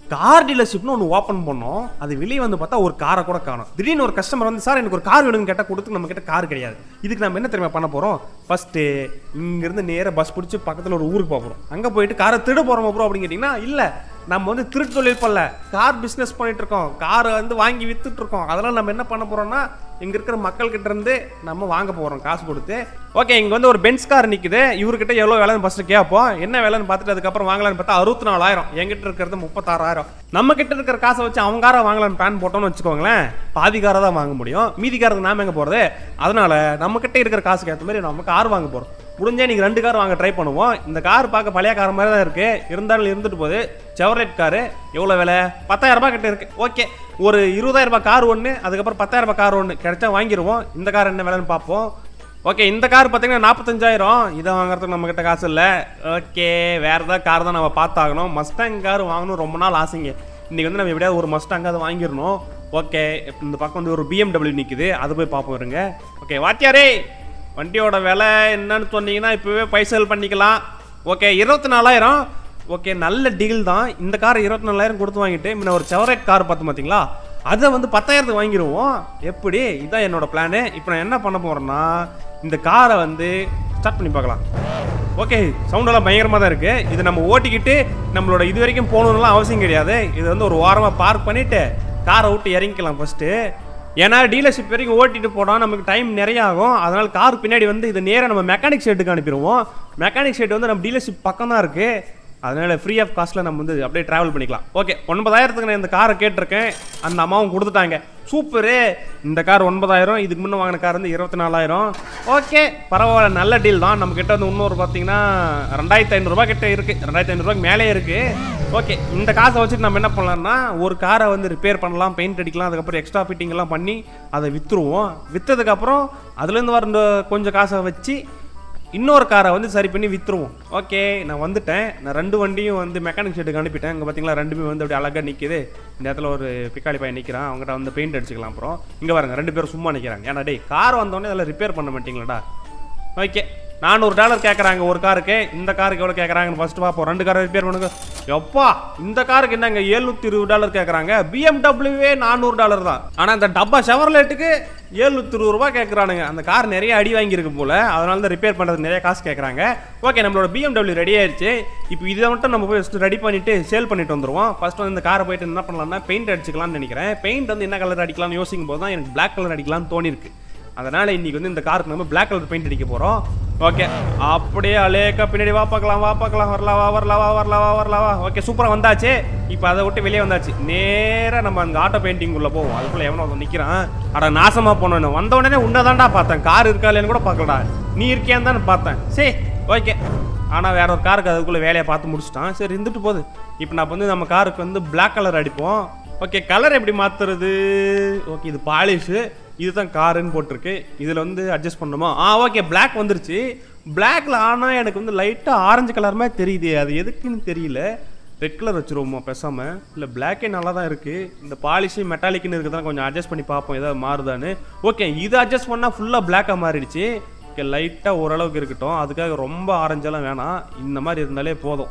Car டீலர்ஷிப்னு ஒன்று open பண்ணோம் அது வெளியே வந்து பார்த்தா ஒரு காரை கூட காணும் திடீர்னு ஒரு கஸ்டமர் வந்து சார் எனக்கு ஒரு கார் வேணும்னு கேட்டால் கொடுத்து நம்ம கிட்ட கார் கிடையாது இதுக்கு நம்ம என்ன தெரியுமா பண்ண போகிறோம் ஃபஸ்ட்டு இங்கேருந்து நேராக பஸ் பிடிச்சி பக்கத்தில் ஒரு ஊருக்கு போக போகிறோம் அங்கே போயிட்டு காரை திருட போகிறோம் ப்ரோ அப்படின்னு கேட்டிங்கன்னா இல்லை நம்ம வந்து திருட்டு தொழில் பண்ணல கார் பிஸ்னஸ் பண்ணிட்டு இருக்கோம் காரை வந்து வாங்கி வித்துட்டு இருக்கோம் அதெல்லாம் நம்ம என்ன பண்ண போறோம்னா இங்க இருக்கிற மக்கள் கிட்ட இருந்து நம்ம வாங்க போறோம் காசு கொடுத்து ஓகே இங்க வந்து ஒரு பென்ஸ் கார் நிக்குது இவர்கிட்ட எவ்வளவு வேலைன்னு ஃபர்ஸ்ட் கேட்போம் என்ன வேலைன்னு பார்த்துட்டு அதுக்கப்புறம் வாங்கலாம்னு பார்த்தா அறுபத்தி நாலாயிரம் என்கிட்ட இருக்கிறது முப்பத்தாறாயிரம் நம்ம கிட்ட இருக்கிற காசை வச்சு அவங்க காரை வாங்கலாம்னு பிளான் போட்டோம்னு வச்சுக்கோங்களேன் பாதி காரை தான் வாங்க முடியும் மீதி காருக்கு நாம எங்க போறது அதனால நம்ம கிட்ட இருக்கிற காசுக்கு ஏற்ற மாதிரி நம்ம கார் வாங்க போறோம் முடிஞ்சா நீங்க ரெண்டு கார் வாங்க ட்ரை பண்ணுவோம் இந்த கார் பார்க்க பழைய கார் மாதிரி தான் இருக்கு இருந்தாலும் இருந்துட்டு போகுது செவரேட் காரு எவ்வளோ விலை பத்தாயிரம் ரூபாய் கிட்ட இருக்கு ஓகே ஒரு இருபதாயிரம் ரூபாய் கார் ஒன்று அதுக்கப்புறம் பத்தாயிரம் ரூபாய் கார் ஒன்று கிடைச்சா வாங்கிடுவோம் இந்த கார் என்ன விலைன்னு பார்ப்போம் ஓகே இந்த கார் பார்த்தீங்கன்னா நாற்பத்தஞ்சாயிரம் இதை வாங்குறதுக்கு நம்ம கிட்ட காசு இல்லை ஓகே வேற ஏதாவது கார் தான் நம்ம பார்த்தாகணும் மஸ்டாங் கார் வாங்கணும் ரொம்ப நாள் ஆசைங்க இன்னைக்கு வந்து நம்ம எப்படியாவது ஒரு மஸ்டாங்காவது வாங்கிடணும் ஓகே இந்த பக்கம் வந்து ஒரு பிஎம்டபிள்யூ நிற்குது அது போய் பார்ப்போம் இருங்க ஓகே வாத்தியாரே வண்டியோட விலை என்னன்னு சொன்னீங்கன்னா இப்போவே பைசல் பண்ணிக்கலாம் ஓகே இருபத்தி நாலாயிரம் ஓகே நல்ல டீல் தான் இந்த கார் இருபத்தி நாலாயிரம் கொடுத்து வாங்கிட்டு முன்ன ஒரு செவரேட் கார் பார்த்து பார்த்தீங்களா அதை வந்து பத்தாயிரத்துக்கு வாங்கிடுவோம் எப்படி இதான் என்னோட பிளானு இப்போ நான் என்ன பண்ண போகிறேன்னா இந்த காரை வந்து ஸ்டார்ட் பண்ணி பார்க்கலாம் ஓகே சவுண்டெல்லாம் பயங்கரமாக தான் இருக்குது இது நம்ம ஓட்டிக்கிட்டு நம்மளோட இது வரைக்கும் போகணுன்னுலாம் அவசியம் கிடையாது இது வந்து ஒரு ஓரமாக பார்க் பண்ணிவிட்டு காரை விட்டு இறங்கிக்கலாம் ஃபஸ்ட்டு ஏன்னா டீலர்ஷிப் வரைக்கும் ஓட்டிட்டு போனால் நமக்கு டைம் நிறைய ஆகும் அதனால் கார் பின்னாடி வந்து இது நேராக நம்ம மெக்கானிக் ஷெட்டுக்கு அனுப்பிடுவோம் மெக்கானிக் ஷெட் வந்து நம்ம டீலர்ஷிப் பக்கம் தான் இருக்குது அதனால ஃப்ரீ ஆஃப் காஸ்ட்டில் நம்ம வந்து அப்படியே ட்ராவல் பண்ணிக்கலாம் ஓகே ஒன்பதாயிரத்துக்கு நான் இந்த காரை கேட்டிருக்கேன் அந்த அம்மாவும் கொடுத்துட்டாங்க சூப்பரு இந்த கார் ஒன்பதாயிரம் இதுக்கு முன்னே வாங்கின கார் வந்து இருபத்தி நாலாயிரம் ஓகே பரவாயில்ல நல்ல டீல் தான் நம்ம கிட்ட வந்து இன்னொரு பார்த்தீங்கன்னா ரெண்டாயிரத்தி ஐநூறுரூபா கிட்ட இருக்குது ரெண்டாயிரத்தி ஐநூறுரூவாக்கு மேலே இருக்குது ஓகே இந்த காசை வச்சுட்டு நம்ம என்ன பண்ணலாம்னா ஒரு காரை வந்து ரிப்பேர் பண்ணலாம் பெயிண்ட் அடிக்கலாம் அதுக்கப்புறம் எக்ஸ்ட்ரா ஃபிட்டிங் எல்லாம் பண்ணி அதை விற்றுருவோம் விற்றதுக்கப்புறம் அதுலேருந்து வர இந்த கொஞ்சம் காசை வச்சு இன்னொரு காரை வந்து சரி பண்ணி விற்றுருவோம் ஓகே நான் வந்துட்டேன் நான் ரெண்டு வண்டியும் வந்து மெக்கானிக் ஷெட்டுக்கு அனுப்பிட்டேன் இங்கே பார்த்தீங்களா ரெண்டுமே வந்து அப்படியே அழகாக நிற்கிது இந்த இடத்துல ஒரு பிக்காளி பையன் நிற்கிறான் அவங்ககிட்ட வந்து பெயிண்ட் அடிச்சுக்கலாம் அப்புறம் இங்கே பாருங்க ரெண்டு பேரும் சும்மா நிற்கிறாங்க ஏன்னா டேய் கார் வந்தோடனே அதில் ரிப்பேர் பண்ண மாட்டீங்களாடா ஓகே நானூறு டாலர் கேட்குறாங்க ஒரு காருக்கு இந்த காருக்கு எவ்வளோ கேட்குறாங்கன்னு ஃபஸ்ட்டு பார்ப்போம் ரெண்டு காரை ரிப்பேர் பண்ணுங்க எப்பா இந்த காருக்கு என்னங்க எழுநூத்தி இருபது டாலர் கேட்குறாங்க பிஎம்டபிள்யூவே நானூறு டாலர் தான் ஆனால் இந்த டப்பா ஷெவர்லேட்டுக்கு எழுநூத்தி இருபது ரூபா கேட்குறானுங்க அந்த கார் நிறைய அடி வாங்கியிருக்கு போல அதனால தான் ரிப்பேர் பண்ணுறது நிறைய காசு கேட்குறாங்க ஓகே நம்மளோட பிஎம்டபிள்யூ ரெடி ஆயிடுச்சு இப்போ இதை மட்டும் நம்ம போய் ஃபஸ்ட்டு ரெடி பண்ணிட்டு சேல் பண்ணிட்டு வந்துருவோம் ஃபர்ஸ்ட் வந்து இந்த காரை போயிட்டு என்ன பண்ணலாம்னா பெயிண்ட் அடிச்சுக்கலாம்னு நினைக்கிறேன் பெயிண்ட் வந்து என்ன கலர் அடிக்கலாம்னு யோசிக்கும் போது தான் எனக்கு பிளாக் கலர் அடிக்கலாம்னு தோணிருக்கு அதனால இன்னைக்கு வந்து இந்த காருக்கு நம்ம பிளாக் கலர் பெயிண்ட் அடிக்க போறோம் ஓகே அப்படியே அலேக்கா பின்னாடி வா பார்க்கலாம் வா பார்க்கலாம் வரலாம் வா வரலாம் வா வரலாம் வா வரலாம் வா ஓகே சூப்பராக வந்தாச்சு இப்போ அதை விட்டு வெளியே வந்தாச்சு நேராக நம்ம அந்த ஆட்டோ பெயிண்டிங் உள்ள போவோம் அதுக்குள்ள எவனோ வந்து நிற்கிறான் அட நாசமா போனோன்னு வந்த உடனே உன்னதான்டா பார்த்தேன் கார் இருக்கா இல்லைன்னு கூட பார்க்கலடா நீ இருக்கியான்னு தானே பார்த்தேன் சரி ஓகே ஆனால் வேற ஒரு காருக்கு அதுக்குள்ளே வேலையை பார்த்து முடிச்சிட்டான் சரி இருந்துட்டு போகுது இப்போ நான் வந்து நம்ம காருக்கு வந்து Black கலர் அடிப்போம் ஓகே கலர் எப்படி மாற்றுறது ஓகே இது பாலிஷு இதுதான் காருன்னு போட்டிருக்கு இதில் வந்து அட்ஜஸ்ட் பண்ணணுமா ஆ ஓகே Black வந்துருச்சு பிளாக்ல ஆனால் எனக்கு வந்து லைட்டாக ஆரஞ்சு கலர் மாதிரி தெரியுது அது எதுக்குன்னு தெரியல ரெட் கலர் வச்சுருவோமா பேசாமல் இல்லை பிளாக்கே நல்லா தான் இருக்குது இந்த பாலிஷு மெட்டாலிக்னு இருக்குதான் கொஞ்சம் அட்ஜஸ்ட் பண்ணி பார்ப்போம் ஏதாவது மாறுதான்னு ஓகே இது அட்ஜஸ்ட் பண்ணால் ஃபுல்லாக பிளாக்காக மாறிடுச்சு ஓகே லைட்டாக ஓரளவுக்கு இருக்கட்டும் அதுக்காக ரொம்ப ஆரஞ்செல்லாம் வேணாம் இந்த மாதிரி இருந்தாலே போதும்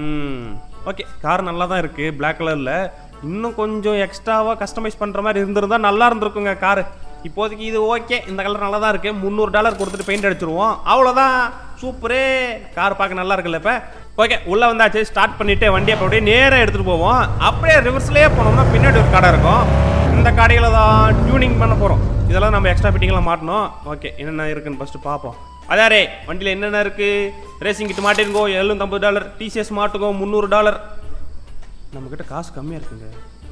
ம் ஓகே கார் நல்லா தான் இருக்குது பிளாக் கலரில் இன்னும் கொஞ்சம் எக்ஸ்ட்ராவாக கஸ்டமைஸ் பண்ணுற மாதிரி இருந்திருந்தா நல்லா இருந்திருக்குங்க காரு இப்போதைக்கு இது ஓகே இந்த கலர் நல்லா தான் இருக்குது முந்நூறு டாலர் கொடுத்துட்டு பெயிண்ட் அடிச்சிருவோம் அவ்வளோதான் சூப்பரே கார் பார்க்க நல்லா இருக்குல்ல இப்போ ஓகே உள்ளே வந்தாச்சு ஸ்டார்ட் பண்ணிவிட்டு வண்டியை அப்படியே நேராக எடுத்துகிட்டு போவோம் அப்படியே ரிவர்ஸ்லேயே போனோம்னா பின்னாடி ஒரு கடை இருக்கும் இந்த கடையில் தான் டியூனிங் பண்ண போகிறோம் இதெல்லாம் நம்ம எக்ஸ்ட்ரா ஃபிட்டிங்லாம் மாட்டணும் ஓகே என்னென்ன இருக்குன்னு ஃபஸ்ட்டு பார்ப்போம் அதாரே வண்டியில் என்னென்ன இருக்குது ரேசிங் கிட்ட மாட்டிருங்கோ எழுநூத்தம்பது டாலர் டிசிஎஸ் மாட்டுக்கோ முந்நூறு டாலர் நம்மக்கிட்ட காசு கம்மியாக இருக்குங்க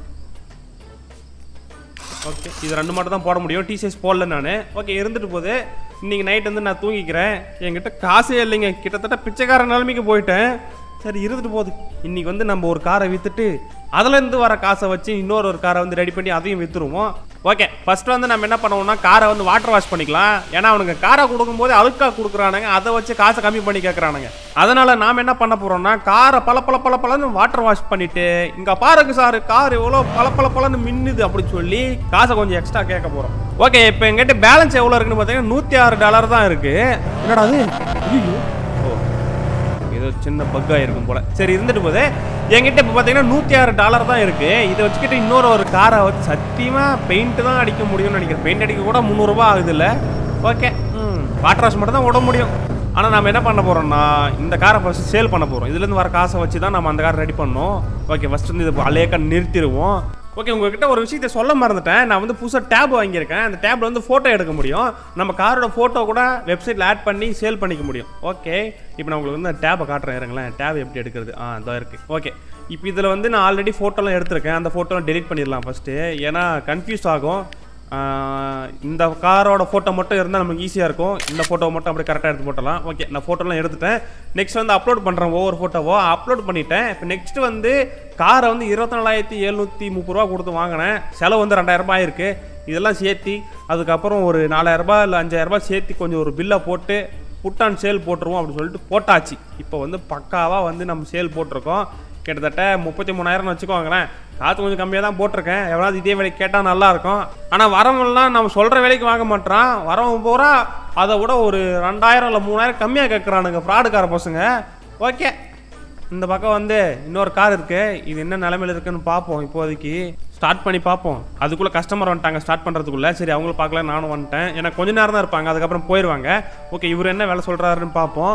ஓகே இது ரெண்டு மட்டும் தான் போட முடியும் டிசிஎஸ் போடல நான் ஓகே இருந்துட்டு போகுது இன்னைக்கு நைட் வந்து நான் தூங்கிக்கிறேன் என்கிட்ட காசே இல்லைங்க கிட்டத்தட்ட பிச்சைக்கார நிலைமைக்கு போயிட்டேன் சரி இருந்துட்டு போகுது இன்னைக்கு வந்து நம்ம ஒரு காரை வித்துட்டு அதுலேருந்து வர காசை வச்சு இன்னொரு ஒரு காரை வந்து ரெடி பண்ணி அதையும் வித்துருவோம் ஓகே ஃபர்ஸ்ட் வந்து நம்ம என்ன பண்ணுவோம்னா காரை வந்து வாட்டர் வாஷ் பண்ணிக்கலாம் ஏன்னா அவனுங்க காரை கொடுக்கும்போது அழுக்கா கொடுக்குறானுங்க அதை வச்சு காசை கம்மி பண்ணி கேட்குறானுங்க அதனால நாம என்ன பண்ண போறோம்னா காரை பல பல பல பலன்னு வாட்டர் வாஷ் பண்ணிட்டு இங்க பாருங்க சார் கார் எவ்வளோ பல பல பலன்னு மின்னுது அப்படின்னு சொல்லி காசை கொஞ்சம் எக்ஸ்ட்ரா கேட்க போறோம் ஓகே இப்போ எங்கிட்ட பேலன்ஸ் எவ்வளோ இருக்குன்னு பார்த்தீங்கன்னா நூற்றி ஆறு டாலர் தான் இருக்கு என்னடா அது ஐயோ ஓ ஏதோ ஏதோ சின்ன பக் ஆயிருக்கும் போல சரி இருந்துட்டு போதே என்கிட்ட இப்போ பார்த்தீங்கன்னா நூற்றி ஆறு டாலர் தான் இருக்கு இதை வச்சுக்கிட்டு இன்னொரு ஒரு காரை வச்சு சத்தியமாக பெயிண்ட் தான் அடிக்க முடியும்னு நினைக்கிறேன் பெயிண்ட் அடிக்க கூட முந்நூறுரூபா ஆகுது இல்லை ஓகே ம் வாட்டர் வாஷ் மட்டும் தான் விட முடியும் ஆனால் நம்ம என்ன பண்ண போகிறோம்னா இந்த காரை ஃபஸ்ட்டு சேல் பண்ண போகிறோம் இதுலேருந்து வர காசை வச்சு தான் நம்ம அந்த காரை ரெடி பண்ணோம் ஓகே ஃபஸ்ட்டு வந்து இது அலேக்கா நிறுத்திடுவோம் ஓகே உங்ககிட்ட ஒரு விஷயத்தை சொல்ல மறந்துட்டேன் நான் வந்து புதுசாக டேப் வாங்கியிருக்கேன் அந்த டேப்ல வந்து ஃபோட்டோ எடுக்க முடியும் நம்ம காரோட ஃபோட்டோ கூட வெப்சைட்டில் ஆட் பண்ணி சேல் பண்ணிக்க முடியும் ஓகே இப்போ நான் உங்களுக்கு வந்து அந்த டேப்பை காட்டுறேன் இருங்களேன் டேப் எப்படி எடுக்கிறது ஆ இதோ இருக்குது ஓகே இப்போ இதில் வந்து நான் ஆல்ரெடி ஃபோட்டோலாம் எடுத்திருக்கேன் அந்த ஃபோட்டோலாம் டெலிட் பண்ணிடலாம் ஃபஸ்ட்டு ஏன்னா கன்ஃபியூஸ் ஆகும் ஆஹ் இந்த காரோட ஃபோட்டோ மட்டும் இருந்தால் நமக்கு ஈஸியாக இருக்கும் இந்த ஃபோட்டோ மட்டும் அப்படியே கரெக்டாக எடுத்து போட்டலாம் ஓகே நான் ஃபோட்டோலாம் எடுத்துட்டேன் நெக்ஸ்ட் வந்து அப்லோட் பண்ணுறேன் ஒவ்வொரு ஃபோட்டோவோ அப்லோட் பண்ணிட்டேன் இப்போ நெக்ஸ்ட் வந்து காரை வந்து இருபத்தி நாலாயிரத்தி எழுநூற்றி முப்பது ரூபா கொடுத்து வாங்கினேன் செலவு வந்து ரெண்டாயிரம் ரூபாய் இருக்கு இதெல்லாம் சேர்த்தி அதுக்கப்புறம் ஒரு நாலாயிரம் ரூபாய் இல்லை அஞ்சாயிரம் ரூபாய் சேர்த்தி கொஞ்சம் ஒரு பில்லை போட்டு புட் ஆன் சேல் போட்டுருவோம் அப்படின்னு சொல்லிட்டு போட்டாச்சு இப்போ வந்து பக்காவாக வந்து நம்ம சேல் போட்டிருக்கோம் கிட்டத்தட்ட முப்பத்தி மூணாயிரம்னு வச்சுக்கோங்களேன் காற்று கொஞ்சம் கம்மியாக தான் போட்டிருக்கேன் எவ்வளோ இதே விலைக்கு கேட்டால் நல்லா இருக்கும் ஆனால் வரவங்கலாம் நம்ம சொல்கிற விலைக்கு வாங்க மாட்டான் வரவங்க பூரா அதை விட ஒரு ரெண்டாயிரம் இல்லை மூணாயிரம் கம்மியாக கேட்குறானுங்க ஃப்ராடுக்கார பசங்க ஓகே இந்த பக்கம் வந்து இன்னொரு கார் இருக்கு இது என்ன நிலமையில இருக்குன்னு பார்ப்போம் இப்போதைக்கு ஸ்டார்ட் பண்ணி பார்ப்போம் அதுக்குள்ளே கஸ்டமர் வந்துட்டாங்க ஸ்டார்ட் பண்ணுறதுக்குள்ள சரி அவங்களும் பார்க்கல நானும் வந்துட்டேன் ஏன்னா கொஞ்ச நேரம் தான் இருப்பாங்க அதுக்கப்புறம் போயிடுவாங்க ஓகே இவர் என்ன வேலை சொல்கிறாருன்னு பார்ப்போம்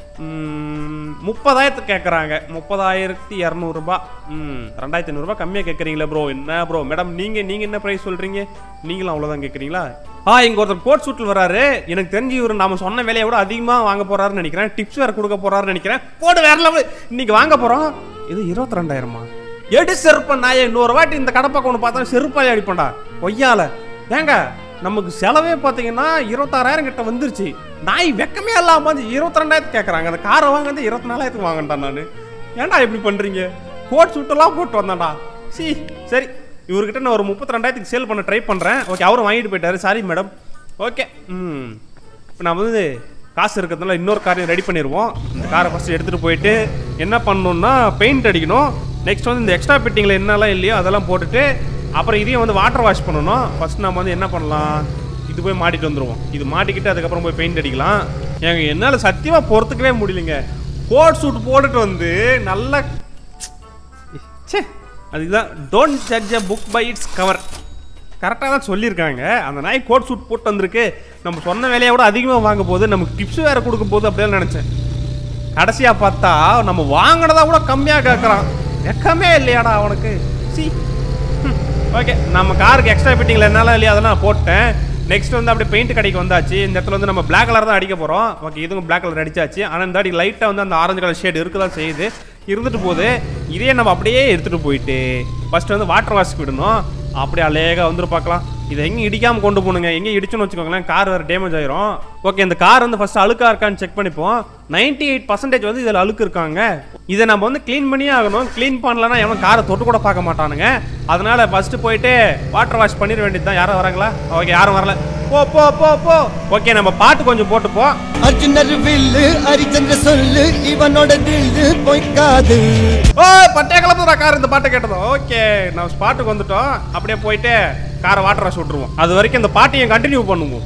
ம், முப்பதாயிரத்துக்கு கேட்குறாங்க முப்பதாயிரத்தி இரநூறுபா ம் ரெண்டாயிரத்தி ஐநூறுரூபா கம்மியாக கேட்குறீங்களா ப்ரோ என்ன ப்ரோ மேடம் நீங்கள் நீங்கள் என்ன ப்ரைஸ் சொல்கிறீங்க நீங்களும் அவ்வளோதான் கேட்குறீங்களா ஆ இங்கே ஒருத்தர் கோட் சூட்டில் வராரு எனக்கு தெரிஞ்சு இவர் நாம சொன்ன விலையை விட அதிகமாக வாங்க போறாருன்னு நினைக்கிறேன் டிப்ஸ் வேறு கொடுக்க போறாருன்னு நினைக்கிறேன் போடு வேற லெவல் இன்னைக்கு வாங்க போகிறோம் இது இருபத்தி ரெண்டாயிரமா எடு செருப்பன் நாயை இன்னொரு வாட்டி இந்த கடப்பக்கம் ஒன்று பார்த்தா செருப்பாய் அடிப்பண்டா ஒய்யால ஏங்க நமக்கு செலவே பார்த்தீங்கன்னா இருபத்தாறாயிரம் கிட்ட வந்துருச்சு நாய் வெக்கமே இல்லாம வந்து இருபத்தி ரெண்டாயிரத்து கேட்குறாங்க அந்த காரை வாங்க வந்து இருபத்தி நாலாயிரத்துக்கு வாங்கட்டான் நான் ஏன்டா இப்படி பண்ணுறீங்க கோட் சூட்டெல்லாம் போட்டு வந்தேன்டா சி சரி இவர்கிட்ட நான் ஒரு முப்பத்தி ரெண்டாயிரத்துக்கு சேல் பண்ண ட்ரை பண்ணுறேன் ஓகே அவரும் வாங்கிட்டு போயிட்டாரு சாரி மேடம் ஓகே ம் இப்போ நான் வந்து காசு இருக்கிறதுனால இன்னொரு காரையும் ரெடி பண்ணிடுவோம் இந்த காரை ஃபஸ்ட்டு எடுத்துகிட்டு போயிட்டு என்ன பண்ணணும்னா பெயிண்ட் அடிக்கணும் நெக்ஸ்ட் வந்து இந்த எக்ஸ்ட்ரா ஃபிட்டிங்கில் என்னெல்லாம் இல்லையோ அதெல்லாம் போட்டுட்டு அப்புறம் இதையும் வந்து வாட்டர் வாஷ் பண்ணணும் ஃபர்ஸ்ட் நம்ம வந்து என்ன பண்ணலாம் இது போய் மாட்டிட்டு வந்துடுவோம் இது மாட்டிக்கிட்டு அதுக்கப்புறம் போய் பெயிண்ட் அடிக்கலாம் ஏங்க என்னால் சத்தியமாக பொறுத்துக்கவே முடியலைங்க கோட் சூட் போட்டுட்டு வந்து நல்லா ச்சே அதுதான் don't judge a book by its cover கரெக்டாக தான் சொல்லியிருக்காங்க அந்த நாய் கோட் சூட் போட்டு வந்திருக்கு நம்ம சொன்ன வேலையை விட அதிகமாக வாங்க போகுது நமக்கு டிப்ஸ் வேறு கொடுக்க போகுது அப்படியே நினச்சேன் கடைசியாக பார்த்தா நம்ம வாங்கினதா கூட கம்மியாக கேட்குறான் வெக்கமே இல்லையாடா அவனுக்கு சி ஓகே நம்ம காருக்கு எக்ஸ்ட்ரா ஃபிட்டிங்கில் என்னால இல்லையா அதெல்லாம் நான் போட்டேன் நெக்ஸ்ட் வந்து அப்படியே பெயிண்ட் கடைக்கு வந்தாச்சு இந்த இடத்துல வந்து நம்ம Black கலர் தான் அடிக்க போகிறோம் ஓகே இதுவும் Black கலர் அடிச்சாச்சு ஆனால் இந்த அடி லைட்டாக வந்து அந்த ஆரஞ்சு கலர் ஷேட் இருக்க தான் செய்யுது இருந்துட்டு போகுது இதே நம்ம அப்படியே எடுத்துகிட்டு போயிட்டு ஃபர்ஸ்ட் வந்து வாட்டர் வாஷ்க்கு விடணும் அப்படியே அழகாக வந்துட்டு பார்க்கலாம் இதை எங்கே இடிக்காமல் கொண்டு போகணுங்க எங்கே இடிச்சுன்னு வச்சுக்கோங்களேன் கார் வேறு டேமேஜ் ஆயிரும் ஓகே இந்த கார் வந்து ஃபர்ஸ்ட் அழுக்கா இருக்கான்னு செக் பண்ணிப்போம் 98% எயிட் பர்சன்டேஜ் வந்து இதில் அழுக்கு இருக்காங்க இதை நம்ம வந்து க்ளீன் பண்ணியே ஆகணும் க்ளீன் பண்ணலன்னா எவனும் காரை தொட்டு கூட பார்க்க மாட்டானுங்க அதனால ஃபர்ஸ்ட் போயிட்டு வாட்டர் வாஷ் பண்ணிட வேண்டியது தான் யாரும் வராங்களா ஓகே யாரும் வரல போ போ போ போ ஓகே நம்ம பாட்டு கொஞ்சம் போட்டுப்போம் அர்ஜுனர் வில்லு ஹரிச்சந்திர சொல்லு இவனோட தில்லு பொய்க்காது ஓ பட்டைய கலப்புறா கார் இந்த பாட்டை கேட்டதும் ஓகே நம்ம ஸ்பாட்டுக்கு வந்துட்டோம் அப்படியே போயிட்டு காரை வாட்டர் வாஷ் விட்டுருவோம் அது வரைக்கும் இந்த பாட்டையும் கண்டினியூ பண்ணுவோம்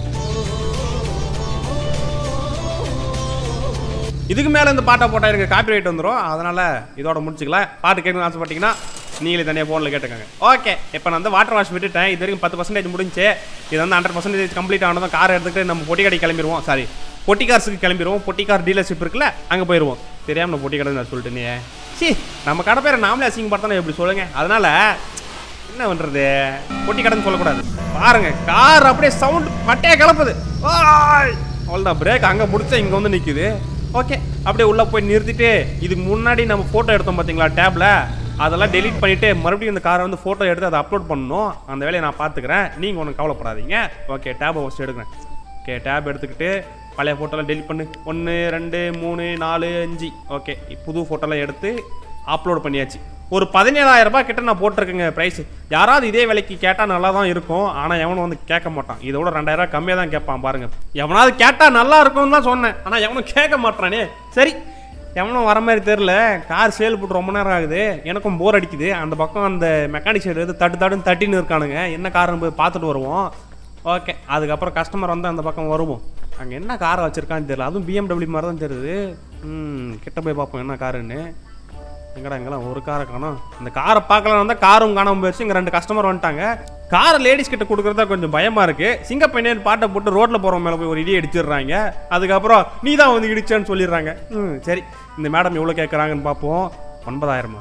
இதுக்கு மேலே இந்த பாட்டை போட்டால் எனக்கு காப்பி ரைட் வந்துடும் அதனால் இதோட முடிச்சுக்கலாம் பாட்டு கேட்கணும்னு ஆசைப்பட்டீங்கன்னா நீங்களே தனியாக ஃபோனில் கேட்டுக்கோங்க ஓகே இப்போ நான் வந்து வாட்டர் வாஷ் விட்டுட்டேன் இது வரைக்கும் பத்து பர்சன்டேஜ் முடிஞ்சு இது வந்து ஹண்ட்ரட் பர்சன்டேஜ் கம்ப்ளீட் ஆனதும் கார் எடுத்துக்கிட்டு நம்ம பொட்டி கடை கிளம்பிடுவோம் சாரி பொட்டி கார்ஸுக்கு கிளம்பிடுவோம் பொட்டி கார் டீலர்ஷிப் இருக்குல்ல அங்கே போயிடுவோம் தெரியாமல் நான் பொட்டி கடை நான் சொல்லிட்டேனே சி நம்ம கடை பேரை நாமளே அசிங்கப்படுத்தணும் எப்படி சொல்லுங்க அதனால என்ன பண்றது பொட்டி கடைன்னு சொல்லக்கூடாது பாருங்க கார் அப்படியே சவுண்ட் பட்டையா கிளப்புது ஆய்! அவ்வளோதான் பிரேக் அங்கே முடிச்சா இங்கே வந்து நிற்குது ஓகே அப்படியே உள்ளே போய் நிறுத்திட்டு இதுக்கு முன்னாடி நம்ம ஃபோட்டோ எடுத்தோம் பார்த்தீங்களா டேப்ல அதெல்லாம் டெலீட் பண்ணிட்டு மறுபடியும் இந்த காரை வந்து ஃபோட்டோ எடுத்து அதை அப்லோட் பண்ணணும் அந்த வேலையை நான் பார்த்துக்கிறேன் நீங்கள் ஒன்றும் கவலைப்படாதீங்க ஓகே டேபை ஃபஸ்ட் எடுக்கிறேன் ஓகே டேப் எடுத்துக்கிட்டு பழைய ஃபோட்டோலாம் டெலிட் பண்ணு ஒன்று ரெண்டு மூணு நாலு அஞ்சு ஓகே புது ஃபோட்டோலாம் எடுத்து அப்லோட் பண்ணியாச்சு ஒரு பதினேழாயிரம் ரூபாய் கிட்ட நான் போட்டிருக்கேங்க ப்ரைஸ் யாராவது இதே விலைக்கு கேட்டால் நல்லா தான் இருக்கும் ஆனால் எவனும் வந்து கேட்க மாட்டான் இதோட ரெண்டாயிரம் ரூபாய் கம்மியாக தான் கேட்பான் பாருங்க எவனாவது கேட்டால் நல்லா இருக்கும்னு தான் சொன்னேன் ஆனால் எவனும் கேட்க மாட்டானே சரி எவனும் வர மாதிரி தெரில கார் சேல் போட்டு ரொம்ப நேரம் ஆகுது எனக்கும் போர் அடிக்குது அந்த பக்கம் அந்த மெக்கானிக் சைடு வந்து தட்டு தட்டுன்னு தட்டின்னு இருக்கானுங்க என்ன காருன்னு போய் பார்த்துட்டு வருவோம் ஓகே அதுக்கப்புறம் கஸ்டமர் வந்து அந்த பக்கம் வருவோம் அங்கே என்ன காரை வச்சிருக்கான்னு தெரியல அதுவும் பிஎம்டபிள்யூ மாதிரி தான் தெரியுது ம் கிட்ட போய் பார்ப்போம் என்ன காருன்னு எங்கடா இங்கெல்லாம் ஒரு காரை காணோம் இந்த காரை பார்க்கலாம் வந்தால் காரும் காணாம போயிடுச்சு இங்கே ரெண்டு கஸ்டமர் வந்துட்டாங்க காரை லேடிஸ் கிட்ட கொடுக்குறதா கொஞ்சம் பயமா இருக்கு சிங்கப்பையன் பாட்டை போட்டு ரோட்ல போறவங்க மேல போய் ஒரு இடி அடிச்சிடுறாங்க அதுக்கப்புறம் நீ தான் வந்து இடிச்சேன்னு சொல்லிடுறாங்க ம் சரி இந்த மேடம் எவ்வளோ கேட்குறாங்கன்னு பார்ப்போம் ஒன்பதாயிரமா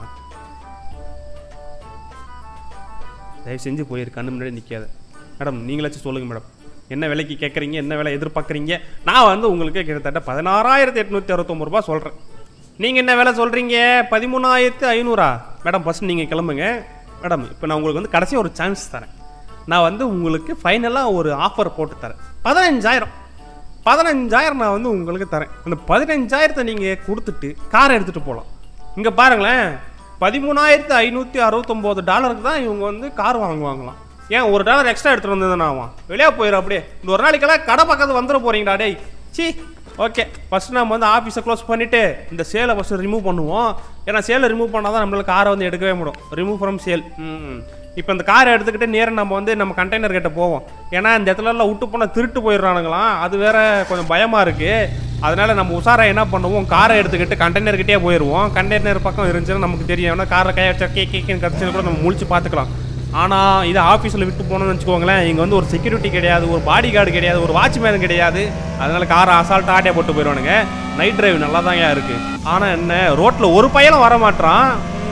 தயவு செஞ்சு போயிரு கண்ணு முன்னாடி நிற்காத மேடம் நீங்களாச்சும் சொல்லுங்க மேடம் என்ன விலைக்கு கேட்குறீங்க என்ன விலை எதிர்பார்க்குறீங்க நான் வந்து உங்களுக்கு கிட்டத்தட்ட பதினாறாயிரத்தி எட்நூற்றி அறுபத்தொம்பது ரூபா சொல்கிறேன் நீங்கள் என்ன விலை சொல்கிறீங்க பதிமூணாயிரத்து ஐநூறா மேடம் ஃபஸ்ட் நீங்கள் கிளம்புங்க மேடம் இப்போ நான் உங்களுக்கு வந்து கடைசி ஒரு சான்ஸ் தரேன் நான் வந்து உங்களுக்கு ஃபைனலாக ஒரு ஆஃபர் போட்டு தரேன் பதினஞ்சாயிரம் பதினஞ்சாயிரம் நான் வந்து உங்களுக்கு தரேன் அந்த பதினஞ்சாயிரத்தை நீங்கள் கொடுத்துட்டு காரை எடுத்துகிட்டு போகலாம் இங்கே பாருங்களேன் பதிமூணாயிரத்து ஐநூற்றி அறுபத்தொம்போது டாலருக்கு தான் இவங்க வந்து கார் வாங்குவாங்களாம் ஏன் ஒரு டாலர் எக்ஸ்ட்ரா எடுத்துகிட்டு வந்ததுன்னா ஆகும் வெளியே போயிடும் அப்படியே இந்த ஒரு நாளைக்கெல்லாம் கடை பக்கத்து வந்துட போகிறீங்கடா டேய் சி ஓகே ஃபஸ்ட் நம்ம வந்து ஆஃபீஸை க்ளோஸ் பண்ணிவிட்டு இந்த சேலை ஃபஸ்ட்டு ரிமூவ் பண்ணுவோம் ஏன்னா சேலை ரிமூவ் பண்ணால் தான் நம்மளுக்கு காரை வந்து எடுக்கவே முடியும் ரிமூவ் ஃப்ரம் சேல் ம் இப்போ இந்த காரை எடுத்துக்கிட்டு நேரா நம்ம வந்து நம்ம கண்டெய்னர் கிட்ட போவோம் ஏன்னா இந்த இடத்துல எல்லாம் விட்டு போனால் திருட்டு போயிடுறானுங்களாம் அது வேற கொஞ்சம் பயமா இருக்கு அதனால நம்ம உஷாரா என்ன பண்ணுவோம் காரை எடுத்துக்கிட்டு கண்டெய்னர் கிட்டே போயிடுவோம் கண்டெய்னர் பக்கம் இருந்துச்சுன்னா நமக்கு தெரியும் ஏன்னா காரை கையை வச்சா கே கேக்குன்னு கடிச்சுன்னு கூட நம்ம முழிச்சு பார்த்துக்கலாம் ஆனால் இது ஆஃபீஸில் விட்டு போனோம்னு வச்சுக்கோங்களேன் இங்கே வந்து ஒரு செக்யூரிட்டி கிடையாது ஒரு பாடி கார்டு கிடையாது ஒரு வாட்ச்மேன் கிடையாது அதனால காரை அசால்ட்டாக ஆட்டே போட்டு போயிடுவானுங்க நைட் டிரைவ் நல்லா தாங்க இருக்கு ஆனால் என்ன ரோட்டில் ஒரு பையனும் வர மாட்டான்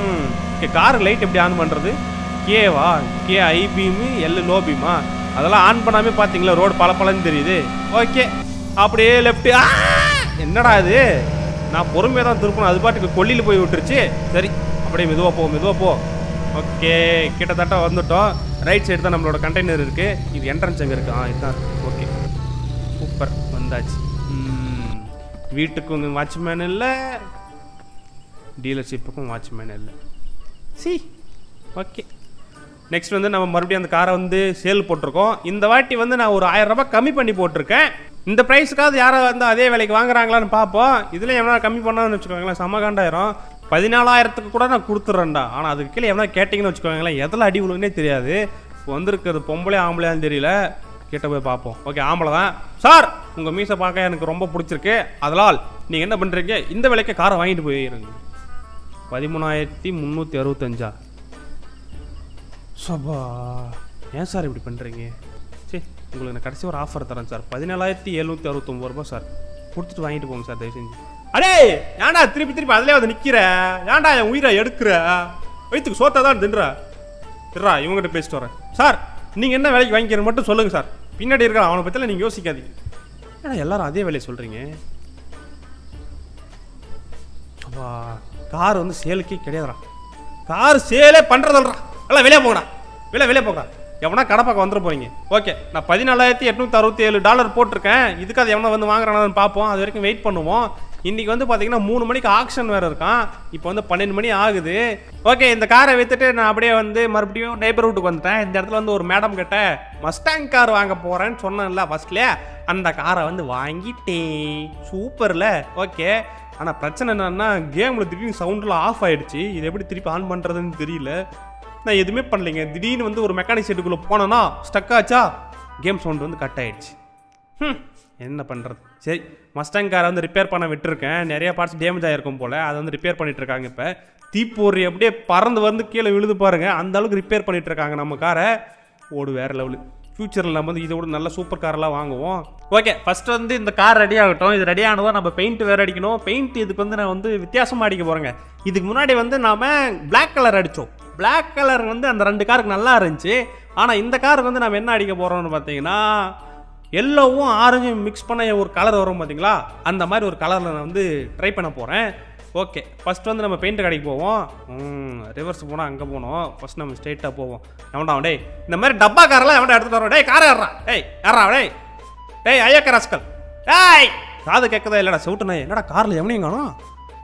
கார் லைட் எப்படி ஆன் பண்ணுறது கேவா கே ஐ பீமு எல் லோ பீமா அதெல்லாம் ஆன் பண்ணாமே பார்த்தீங்களா ரோடு பல பலன்னு தெரியுது ஓகே அப்படியே லெஃப்ட் என்னடா இது நான் பொறுமையாக தான் திருப்பணும் அது பாட்டுக்கு கொல்லியில் போய் விட்டுருச்சு சரி அப்படியே மெதுவாக போ மெதுவாக போ ஓகே கிட்டத்தட்ட வந்துட்டோம் ரைட் சைடு தான் நம்மளோட கண்டெய்னர் இருக்கு இது என்ட்ரன்ஸ் எங்கே இருக்கு ஆ இதுதான் ஓகே சூப்பர் வந்தாச்சு ம், வீட்டுக்கும் வாட்ச்மேன் இல்லை டீலர்ஷிப்புக்கும் வாட்ச்மேன் இல்லை சி ஓகே நெக்ஸ்ட் வந்து நம்ம மறுபடியும் அந்த காரை வந்து சேல் போட்டிருக்கோம் இந்த வாட்டி வந்து நான் ஒரு ஆயிரம் ரூபாய் கம்மி பண்ணி போட்டிருக்கேன் இந்த ப்ரைஸுக்காவது யாரை வந்து அதே விலைக்கு வாங்குறாங்களான்னு பார்ப்போம் இதில் எவனா கம்மி பண்ணான்னு வச்சுக்கோங்களேன் செம்மகாண்டாயிரம் பதினாலாயிரத்துக்கு கூட நான் கொடுத்துட்றேன்டா ஆனால் அதுக்கு கீழே எவனா கேட்டிங்கன்னு வச்சுக்கோங்களேன் எதில் அடி விழுகுனே தெரியாது இப்போ வந்திருக்கிறது பொம்பளை ஆம்பளையான்னு தெரியல கிட்ட போய் பார்ப்போம் ஓகே ஆம்பளை தான் சார் உங்கள் மீசை பார்க்க எனக்கு ரொம்ப பிடிச்சிருக்கு அதனால் நீங்கள் என்ன பண்ணுறீங்க இந்த விலைக்கு காரை வாங்கிட்டு போயிருங்க பதிமூணாயிரத்தி முந்நூற்றி அறுபத்தஞ்சா சபா ஏன் சார் இப்படி பண்ணுறீங்க சரி உங்களுக்கு நான் கடைசி ஒரு ஆஃபர் தரேன் சார் பதினேழாயிரத்தி எழுநூற்றி அறுபத்தொம்பது ரூபாய் சார் கொடுத்துட்டு வாங்கிட்டு போங்க சார் தயவு செஞ்சு அடே ஏன்டா திருப்பி திருப்பி அதிலே வந்து நிற்கிற ஏன்டா என் உயிரை எடுக்கிற வயிற்றுக்கு சோத்தா தான் தின்றா திர்றா இவங்ககிட்ட பேசிட்டு வரேன் சார் நீங்கள் என்ன வேலைக்கு வாங்கிக்கிறேன்னு மட்டும் சொல்லுங்கள் சார் பின்னாடி இருக்கிற அவனை பற்றிலாம் நீங்கள் யோசிக்காதீங்க ஏன்னா எல்லாரும் அதே வேலையை சொல்கிறீங்க அப்பா கார் வந்து சேலுக்கே கிடையாதுடா கார் சேலே பண்ணுறதில்லடா எல்லாம் வெளியே போங்கடா வெளியே வெளியே போங்கடா எவனா கடை பக்கம் வந்துட போறீங்க ஓகே நான் பதினாலாயிரத்தி எட்நூற்றி அறுபத்தி ஏழு டாலர் போட்டிருக்கேன் இதுக்கு அது எவனா வந்து வாங்குறானான்னு பார்ப்போம் அது வரைக்கும் வெயிட் பண்ணுவோம் இன்னைக்கு வந்து பார்த்தீங்கன்னா மூணு மணிக்கு ஆக்ஷன் வேறு இருக்கான் இப்போ வந்து பன்னெண்டு மணி ஆகுது ஓகே இந்த காரை வித்துட்டு நான் அப்படியே வந்து மறுபடியும் நெய்பர்ஹுட்டுக்கு வந்துட்டேன் இந்த இடத்துல வந்து ஒரு மேடம் கிட்ட மஸ்டாங் கார் வாங்க போகிறேன்னு சொன்னேன்ல ஃபர்ஸ்ட்லேயே அந்த காரை வந்து வாங்கிட்டேன் சூப்பர்ல ஓகே ஆனால் பிரச்சனை என்னன்னா கேமில் திடீர்னு சவுண்டில் ஆஃப் ஆயிடுச்சு இது எப்படி திருப்பி ஆன் பண்ணுறதுன்னு தெரியல நான் எதுவுமே பண்ணலைங்க திடீர்னு வந்து ஒரு மெக்கானிக் செட்டுக்குள்ளே போனேன்னா ஸ்டக் ஆச்சா கேம் சவுண்ட் வந்து கட் ஆயிடுச்சு ஹம், என்ன பண்ணுறது சரி மஸ்டாங் காரை வந்து ரிப்பேர் பண்ண விட்டுருக்கேன் நிறைய பார்ட்ஸ் டேமேஜ் ஆகிருக்கும் போல் அதை வந்து ரிப்பேர் பண்ணிட்டு இருக்காங்க இப்போ தீப்பொறி அப்படியே பறந்து வந்து கீழே விழுது பாருங்க அந்த அளவுக்கு ரிப்பேர் பண்ணிட்டு இருக்காங்க நம்ம காரை ஓடு வேற லெவலு ஃபியூச்சரில் நம்ம வந்து இதை விட நல்ல சூப்பர் காரெல்லாம் வாங்குவோம் ஓகே ஃபர்ஸ்ட் வந்து இந்த கார் ரெடி ஆகட்டும் இது ரெடி ஆனதும் நம்ம பெயிண்ட் வேற அடிக்கணும் பெயிண்ட் இதுக்கு வந்து நான் வந்து வித்தியாசமாக அடிக்க போகிறேங்க இதுக்கு முன்னாடி வந்து நாம Black கலர் அடித்தோம் Black கலர் வந்து அந்த ரெண்டு காருக்கு நல்லா இருந்துச்சு ஆனால் இந்த காருக்கு வந்து நம்ம என்ன அடிக்க போகிறோம்னு பார்த்தீங்கன்னா எல்லோவும் ஆரஞ்சும் மிக்ஸ் பண்ண ஒரு கலர் வரும் பார்த்தீங்களா அந்த மாதிரி ஒரு கலரில் நான் வந்து ட்ரை பண்ண போகிறேன் ஓகே ஃபர்ஸ்ட் வந்து நம்ம பெயிண்ட் கடைக்கு போவோம் ரிவர்ஸ் போனால் அங்கே போனோம் ஃபர்ஸ்ட் நம்ம ஸ்ட்ரெயிட்டாக போவோம் எவன்டா அவன், டேய் இந்த மாதிரி டப்பா காரெல்லாம் எவன்டா எடுத்துட்டு வரோம் டேய் காரை ஏறா டேய் ஏறா டேய் டேய் ஐயக்க ராஸ்கல் டேய் காது கேட்கதா இல்லைடா செவுட்டுனா என்னடா காரில் எவனையும் காணோம்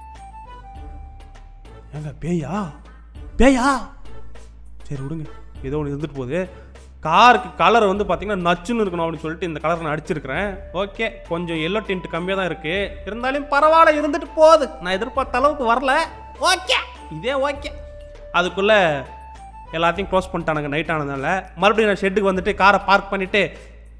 ஏங்க பேயா பேயா சரி விடுங்க ஏதோ ஒன்று இருந்துட்டு போகுது காருக்கு கலர் வந்து பார்த்தீங்கன்னா நச்சுன்னு இருக்கணும் அப்படின்னு சொல்லிட்டு இந்த கலர் நான் அடிச்சிருக்கிறேன் ஓகே கொஞ்சம் எல்லோ டிண்ட் கம்மியாக தான் இருக்கு இருந்தாலும் பரவாயில்ல இருந்துட்டு போகுது நான் எதிர்பார்த்த அளவுக்கு வரல ஓகே இதே ஓகே அதுக்குள்ளே எல்லாத்தையும் க்ளோஸ் பண்ணிட்டானுங்க நைட் ஆனதுனால மறுபடியும் நான் ஷெட்டுக்கு வந்துட்டு காரை பார்க் பண்ணிவிட்டு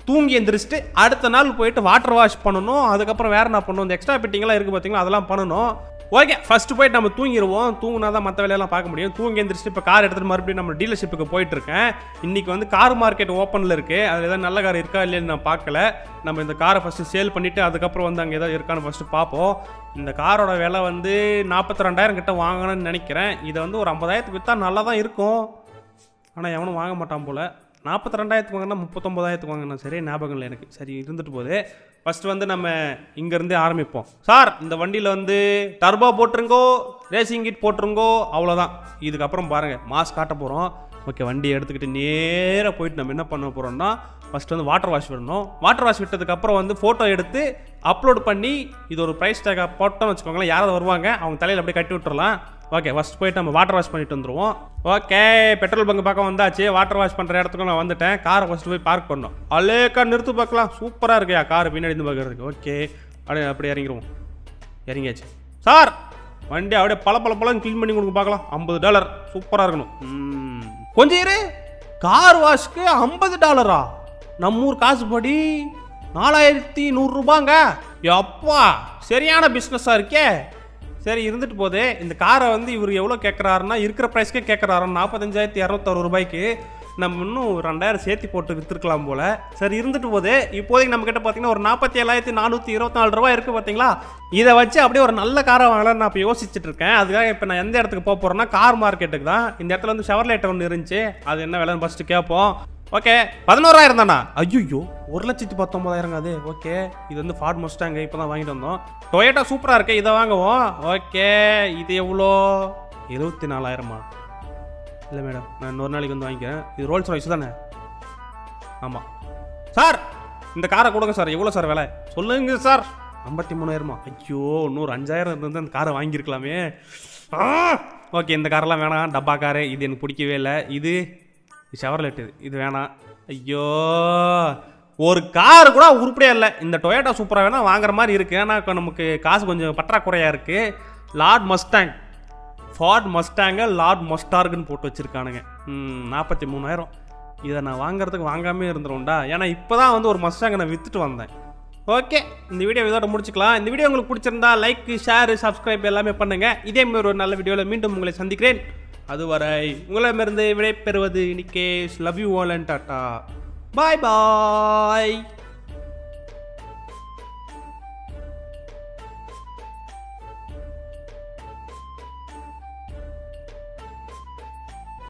தூங்கி எந்திரிச்சிட்டு அடுத்த நாள் போயிட்டு வாட்டர் வாஷ் பண்ணணும் அதுக்கப்புறம் வேற என்ன பண்ணணும் இந்த எக்ஸ்ட்ரா பிட்டிங்லாம் இருக்குது பார்த்தீங்களா அதெல்லாம் பண்ணணும் ஓகே ஃபர்ஸ்ட் போயிட்டு நம்ம தூங்கிடுவோம் தூங்கினா தான் மற்ற வேலையெல்லாம் பார்க்க முடியும் தூங்கி எந்திரிச்சிட்டு இப்போ கார் எடுத்துட்டு மறுபடியும் நம்ம டீலர்ஷிப்புக்கு போயிட்டு இருக்கேன் இன்னைக்கு வந்து கார் மார்க்கெட் ஓப்பனில் இருக்கு அதில் ஏதாவது நல்ல கார் இருக்கா இல்லைன்னு நான் பார்க்கல நம்ம இந்த காரை ஃபஸ்ட்டு சேல் பண்ணிட்டு அதுக்கப்புறம் வந்து அங்கே ஏதாவது இருக்கான்னு ஃபஸ்ட்டு பார்ப்போம் இந்த காரோட விலை வந்து நாற்பத்தி ரெண்டாயிரம் கிட்ட வாங்கணும்னு நினைக்கிறேன் இதை வந்து ஒரு ஐம்பதாயிரத்துக்கு விற்றா நல்லா தான் இருக்கும் ஆனால் எவனும் வாங்க மாட்டான் போல் நாற்பத்தி ரெண்டாயிரத்துக்கு வாங்கினா முப்பத்தொம்பதாயிரத்துக்கு வாங்கினா சரி ஞாபகம் இல்லை எனக்கு சரி இருந்துட்டு போகுது ஃபர்ஸ்ட் வந்து நம்ம இங்கேருந்தே ஆரம்பிப்போம் சார் இந்த வண்டியில் வந்து டர்போ போட்டுருங்கோ ரேசிங் கிட் போட்டுருங்கோ அவ்வளோதான் இதுக்கப்புறம் பாருங்கள் மாஸ் காட்ட போகிறோம் ஓகே வண்டி எடுத்துக்கிட்டு நேராக போயிட்டு நம்ம என்ன பண்ண போகிறோம்னா ஃபர்ஸ்ட் வந்து வாட்டர் வாஷ் விடணும் வாட்டர் வாஷ் விட்டதுக்கப்புறம் வந்து ஃபோட்டோ எடுத்து அப்லோட் பண்ணி இது ஒரு ப்ரைஸ் டேக்காக போட்டோம்னு வச்சுக்கோங்களேன் யாராவது வருவாங்க அவங்க தலையில் அப்படியே கட்டி விட்டுறலாம் ஓகே ஃபர்ஸ்ட் போயிட்டு நம்ம வாட்டர் வாஷ் பண்ணிட்டு வந்துருவோம் ஓகே பெட்ரோல் பங்க் பக்கம் வந்தாச்சு வாட்டர் வாஷ் பண்ணுற இடத்துக்கு நான் வந்துட்டேன் காரை ஃபர்ஸ்ட் போய் பார்க் பண்ணோம் அலேக்கா நிறுத்து பார்க்கலாம் சூப்பராக இருக்குயா கார் பின்னாடி இருந்து பார்க்கறதுக்கு ஓகே அப்படியே அப்படியே இறங்கிடுவோம் இறங்கியாச்சு சார் வண்டி அப்படியே பல பல பழம் க்ளீன் பண்ணி கொடுங்க பார்க்கலாம் ஐம்பது டாலர் சூப்பராக இருக்கணும் ம். கொஞ்சம் இரு கார் வாஷ்க்கு ஐம்பது டாலரா நம்ம ஊர் காசு படி நாலாயிரத்தி நூறுரூபாங்க எப்பா சரியான பிஸ்னஸாக இருக்கே சரி இருந்துட்டு போதே இந்த காரை வந்து இவர் எவ்வளோ கேட்குறாருன்னா இருக்கிற ப்ரைஸ்க்கே கேட்குறாரு நாற்பத்தஞ்சாயிரத்தி இரநூத்தறுபது ரூபாய்க்கு நம்ம இன்னும் ஒரு ரெண்டாயிரம் சேர்த்து போட்டு விற்றுருக்கலாம் போல சரி இருந்துட்டு போதே இப்போதைக்கு நம்ம கிட்ட பார்த்தீங்கன்னா ஒரு நாற்பத்தி ஏழாயிரத்தி நானூற்றி இருபத்தி நாலு ரூபாய் இருக்குது பார்த்தீங்களா இதை வச்சு அப்படியே ஒரு நல்ல காரை வாங்கலாம்னு நான் இப்போ யோசிச்சுட்டு இருக்கேன் அதுக்காக இப்போ நான் எந்த இடத்துக்கு போக போகிறேன்னா கார் மார்க்கெட்டுக்கு தான் இந்த இடத்துல வந்து ஷவர்லேட் ஒன்று இருந்துச்சு அது என்ன விலைன்னு ஃபஸ்ட்டு கேட்போம் ஓகே பதினோராயிரம் தானா ஐயோ ஒரு லட்சத்தி பத்தொன்பதாயிரம் அது ஓகே இது வந்து ஃபார்ட் மஸ்டாங்க இப்போ தான் வாங்கிட்டு வந்தோம் டொயேட்டா சூப்பராக இருக்கு இதை வாங்குவோம் ஓகே இது எவ்வளோ எழுபத்தி நாலாயிரமா இல்லை மேடம் நான் இன்னொரு நாளைக்கு வந்து வாங்கிக்கிறேன் இது ரோல்ஸ் ராய்ஸ் தானே ஆமாம் சார் இந்த காரை கொடுங்க சார் எவ்வளோ சார் விலை சொல்லுங்க சார் ஐம்பத்தி மூணாயிரமா ஐயோ இன்னொரு அஞ்சாயிரம் இருந்து அந்த காரை வாங்கியிருக்கலாமே ஓகே இந்த காரெல்லாம் வேணாம் டப்பா காரு இது எனக்கு பிடிக்கவே இல்லை இது ஷவர்லெட் இது இது வேணாம் ஐயோ ஒரு கார் கூட உருப்படியா இல்லை இந்த டொயோட்டா சூப்பராக வேணா வாங்குற மாதிரி இருக்குது ஏன்னா இப்ப நமக்கு காசு கொஞ்சம் பற்றாக்குறையாக இருக்குது lord Mustang Ford Mustang lord மஸ்டார்க்குன்னு போட்டு வச்சுருக்கானுங்க நாற்பத்தி மூணாயிரம் இதை நான் வாங்குறதுக்கு வாங்காமே இருந்துரும்டா ஏன்னா இப்போ தான் வந்து ஒரு மஸ்டாங்கை நான் விற்றுட்டு வந்தேன் ஓகே இந்த வீடியோ இதோட முடிச்சுக்கலாம் இந்த வீடியோ உங்களுக்கு பிடிச்சிருந்தா லைக் ஷேர் சப்ஸ்கிரைப் எல்லாமே பண்ணுங்க இதே மாதிரி ஒரு நல்ல வீடியோவில் மீண்டும் உங்களை சந்திக்கிறேன் அதுவரை உங்களிடமிருந்து விடைபெறுவது Nikesh love you all and tata bye bye